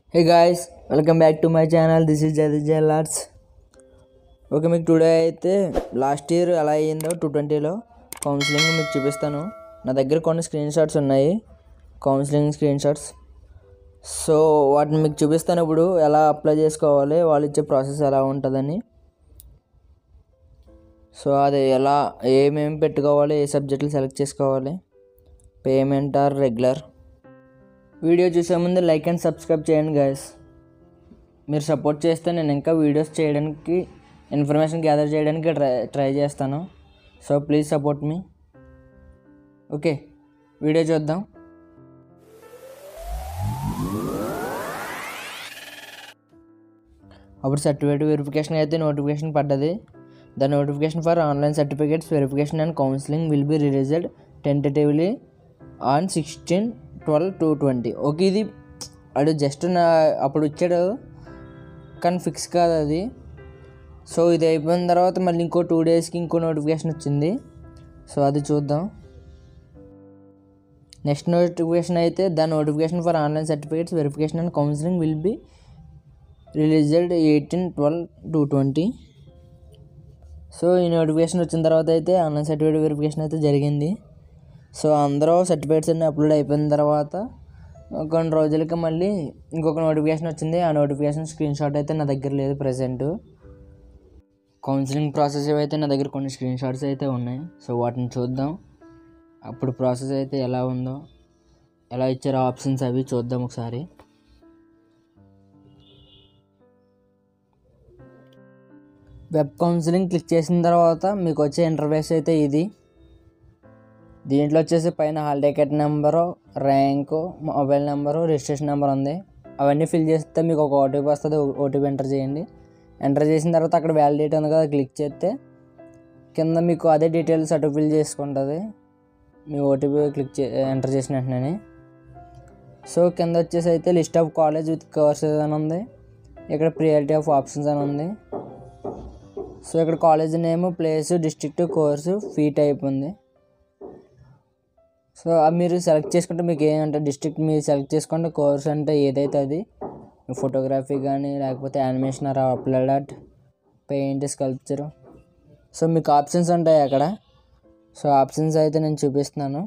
hey guys welcome back to my channel this is జదిజల్ arts okay మీకు today అయితే last year ఎలా అయ్యిందో టూ ట్వంటీలో కౌన్సిలింగ్ మీకు చూపిస్తాను నా దగ్గర కొన్ని స్క్రీన్ షాట్స్ ఉన్నాయి కౌన్సిలింగ్ స్క్రీన్ షాట్స్ సో వాటిని మీకు చూపిస్తాను ఇప్పుడు ఎలా అప్లై చేసుకోవాలి వాళ్ళు ఇచ్చే ప్రాసెస్ ఎలా ఉంటుందని సో అది ఎలా ఏమేమి పెట్టుకోవాలి ఏ సబ్జెక్టులు సెలెక్ట్ చేసుకోవాలి పేమెంట్ ఆర్ రెగ్యులర్ వీడియో చూసే ముందు లైక్ అండ్ సబ్స్క్రైబ్ చేయండి గాయస్ మీరు సపోర్ట్ చేస్తే నేను ఇంకా వీడియోస్ చేయడానికి ఇన్ఫర్మేషన్ గ్యాదర్ చేయడానికి ట్రై ట్రై చేస్తాను సో ప్లీజ్ సపోర్ట్ మీ ఓకే వీడియో చూద్దాం అప్పుడు సర్టిఫికేట్ వెరిఫికేషన్ అయితే నోటిఫికేషన్ పడ్డది the notification for online certificates verification and counselling will be released tentatively on sixteen twelve two twenty okay ఇది అడు జస్ట్ నా అప్పుడు వచ్చాడు కానీ ఫిక్స్ కాదు అది సో ఇది అయిపోయిన తర్వాత మళ్ళీ ఇంకో టూ డేస్కి ఇంకో నోటిఫికేషన్ వచ్చింది సో అది చూద్దాం నెక్స్ట్ నోటిఫికేషన్ అయితే the notification for online certificates verification and counselling will be released eighteen twelve two twenty so ఈ నోటిఫికేషన్ వచ్చిన తర్వాత అయితే ఆన్లైన్ సర్టిఫికేట్ వెరిఫికేషన్ అయితే జరిగింది సో అందరూ సర్టిఫికేట్స్ అన్నీ అప్లోడ్ అయిపోయిన తర్వాత కొన్ని రోజులకి మళ్ళీ ఇంకొక నోటిఫికేషన్ వచ్చింది ఆ నోటిఫికేషన్ స్క్రీన్ షాట్ అయితే నా దగ్గర లేదు ప్రజెంట్ కౌన్సిలింగ్ ప్రాసెస్ అయితే నా దగ్గర కొన్ని స్క్రీన్ షాట్స్ అయితే ఉన్నాయి సో వాటిని చూద్దాం అప్పుడు ప్రాసెస్ అయితే ఎలా ఉందో ఎలా ఇచ్చారో ఆప్షన్స్ అవి చూద్దాం ఒకసారి వెబ్ కౌన్సిలింగ్ క్లిక్ చేసిన తర్వాత మీకు వచ్చే ఇంటర్ఫేస్ అయితే ఇది దీంట్లో వచ్చేసి పైన hall ticket number rank mobile number registration number ఉంది అవన్నీ ఫిల్ చేస్తే మీకు ఒక ఓటీపీ వస్తుంది ఓటీపీ ఎంటర్ చేయండి ఎంటర్ చేసిన తర్వాత అక్కడ వ్యాలిడేట్ ఉంది కదా క్లిక్ చేస్తే కింద మీకు అదే డీటెయిల్స్ అటు ఫిల్ చేసుకుంటుంది మీ ఓటీపీ క్లిక్ చే ఎంటర్ చేసిన వెంటనే సో కింద వచ్చేసి అయితే list of college with courses అని ఉంది ఇక్కడ ప్రియారిటీ ఆఫ్ ఆప్షన్స్ అని ఉంది సో ఇక్కడ college name place district course fee type ఉంది సో అవి మీరు సెలెక్ట్ చేసుకుంటే మీకు ఏంటంటే డిస్ట్రిక్ట్ మీరు సెలెక్ట్ చేసుకోండి కోర్స్ అంటే ఏదైతే అది ఫోటోగ్రఫీ కానీ లేకపోతే animation or upload art paint sculpture so మీకు ఆప్షన్స్ ఉంటాయి అక్కడ సో ఆప్షన్స్ అయితే నేను చూపిస్తున్నాను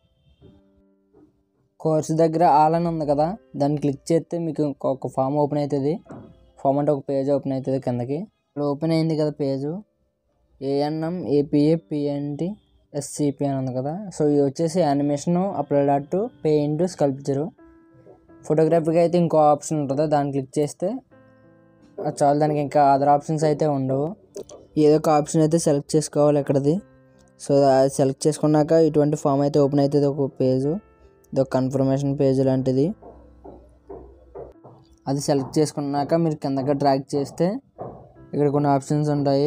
కోర్స్ దగ్గర ఆల్ అని ఉంది కదా దాన్ని క్లిక్ చేస్తే మీకు ఒక ఫామ్ ఓపెన్ అవుతుంది ఫామ్ అంటే ఒక పేజ్ ఓపెన్ అవుతుంది కిందకి ఇక్కడ ఓపెన్ అయింది కదా page ANM APA PNT SCP అని ఉంది కదా సో ఇది వచ్చేసి animation upload art paint sculpture ఫోటోగ్రఫీకి అయితే ఇంకో ఆప్షన్ ఉంటుంది దాన్ని క్లిక్ చేస్తే అది చాలు దానికి ఇంకా అదర్ ఆప్షన్స్ అయితే ఉండవు ఏదో ఒక ఆప్షన్ అయితే సెలెక్ట్ చేసుకోవాలి ఇక్కడది సో అది సెలెక్ట్ చేసుకున్నాక ఇటువంటి ఫామ్ అయితే ఓపెన్ అవుతుంది ఒక పేజు ఇది ఒక కన్ఫర్మేషన్ పేజ్ లాంటిది అది సెలెక్ట్ చేసుకున్నాక మీరు కిందకి డ్రాగ్ చేస్తే ఇక్కడ కొన్ని ఆప్షన్స్ ఉంటాయి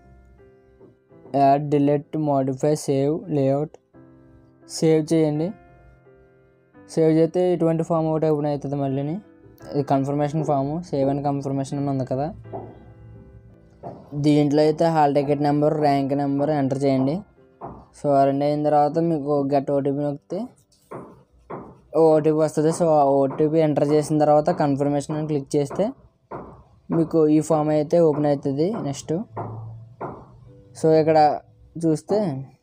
add delete modify save layout save చేయండి సేవ్ చేస్తే ఇటువంటి ఫామ్ ఒకటి ఓపెన్ అవుతుంది మళ్ళీని ఇది confirmation form save and confirmation అని ఉంది కదా దీంట్లో అయితే hall ticket number rank number enter చేయండి సో ఆ రెండు అయిన తర్వాత మీకు గెట్ ఓటీపీ నొక్కితే ఓటీపీ వస్తుంది సో ఆ ఓటీపీ ఎంటర్ చేసిన తర్వాత కన్ఫర్మేషన్ అని క్లిక్ చేస్తే మీకు ఈ ఫామ్ అయితే ఓపెన్ అవుతుంది నెక్స్ట్ సో ఇక్కడ చూస్తే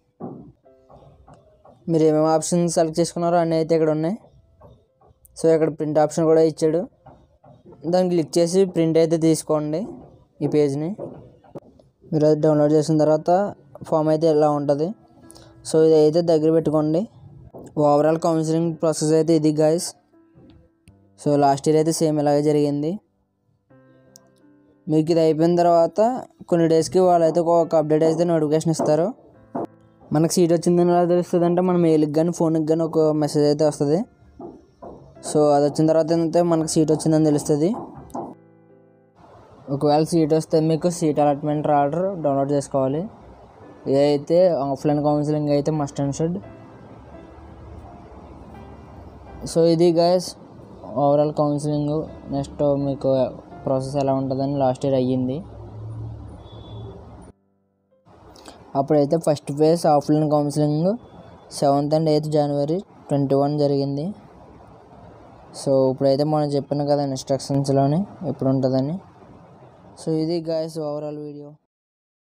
మీరు ఏమేమి ఆప్షన్స్ సెలెక్ట్ చేసుకున్నారో అన్నీ అయితే ఇక్కడ ఉన్నాయి సో ఇక్కడ ప్రింట్ ఆప్షన్ కూడా ఇచ్చాడు దాన్ని క్లిక్ చేసి ప్రింట్ అయితే తీసుకోండి ఈ పేజ్ని మీరు అది డౌన్లోడ్ చేసిన తర్వాత ఫామ్ అయితే ఇలా ఉంటుంది సో ఇది అయితే దగ్గర పెట్టుకోండి ఓవరాల్ కౌన్సిలింగ్ ప్రాసెస్ అయితే ఇది గాయస్ సో లాస్ట్ ఇయర్ అయితే సేమ్ ఇలాగే జరిగింది మీకు ఇది అయిపోయిన తర్వాత కొన్ని డేస్కి వాళ్ళైతే ఒక అప్డేట్ అయితే నోటిఫికేషన్ ఇస్తారు మనకు సీట్ వచ్చిందని ఎలా తెలుస్తుంది అంటే మన మెయిల్కి కానీ ఫోన్కి కానీ ఒక మెసేజ్ అయితే వస్తుంది సో అది వచ్చిన తర్వాత ఏంటంటే మనకు సీట్ వచ్చిందని తెలుస్తుంది ఒకవేళ సీట్ వస్తే మీకు సీట్ అలాట్మెంట్ ఆర్డర్ డౌన్లోడ్ చేసుకోవాలి ఇదైతే ఆఫ్లైన్ కౌన్సిలింగ్ అయితే మస్ట్ అండ్ షుడ్ సో ఇది గైస్ ఓవరాల్ కౌన్సిలింగ్ నెక్స్ట్ మీకు ప్రాసెస్ ఎలా ఉంటుందని లాస్ట్ ఇయర్ అయ్యింది అప్పుడైతే first phase offline counselling seventh and eighth జనవరి ట్వంటీ వన్ జరిగింది సో ఇప్పుడైతే మనం చెప్పాను కదా ఇన్స్ట్రక్షన్స్లోని ఎప్పుడు ఉంటుందని సో ఇది గాయస్ ఓవరాల్ వీడియో